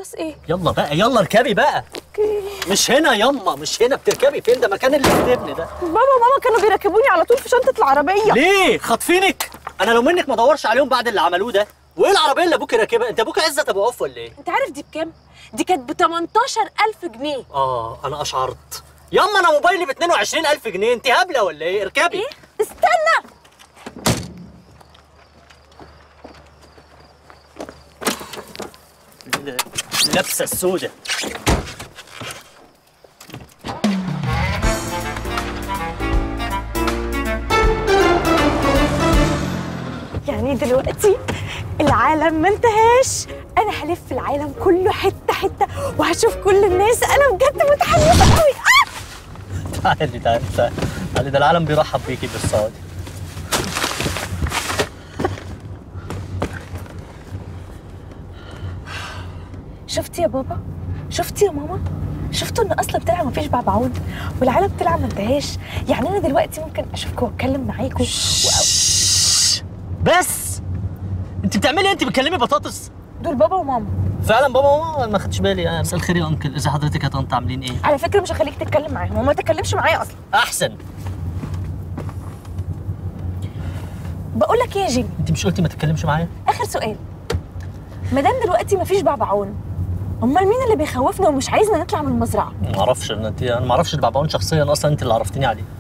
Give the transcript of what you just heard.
خلاص ايه يلا بقى يلا اركبي بقى اوكي مش هنا يما مش هنا بتركبي فين ده مكان الاستبن ده بابا وماما كانوا بيركبوني على طول في شنطه العربيه ليه خاطفينك انا لو منك ما ادورش عليهم بعد اللي عملوه ده وايه العربيه اللي ابوك راكبها انت ابوك عزت ابو عوف ولا ايه انت عارف دي بكام دي كانت ب 18000 جنيه اه انا اشعرت يما انا موبايلي ب 22000 جنيه انت هبله ولا ايه اركبي ايه استنى اللبسه السوداء يعني دلوقتي العالم ما انتهاش انا هلف العالم كله حته حته وهشوف كل الناس انا بجد متحمسه قوي آه! تعالي تعالي تعالي تعالي ده العالم بيرحب بيكي بالصوت شفتي يا بابا شفتي يا ماما شفتوا ان اصلا طلع مفيش بعبعون والعالم طلع ما انتهاش يعني انا دلوقتي ممكن اشوفكم واتكلم معاكم و... بس انت بتعملي إيه؟ انت بتكلمي بطاطس دول بابا وماما فعلا بابا وماما ما خدتش بالي آه، مساء الخير يا انكل ازي حضرتك يا طنط عاملين ايه على فكره مش هخليك تتكلم معاهم وما تتكلمش معايا اصلا احسن بقول لك ايه يا جيمي انت مش قلتي ما تتكلمش معايا اخر سؤال ما دام دلوقتي مفيش بعبعون امال مين اللي بيخوفنا ومش عايزنا نطلع من المزرعه ما اعرفش انا انت انا ما اعرفش البعبعون شخصيا اصلا انت اللي عرفتني عليه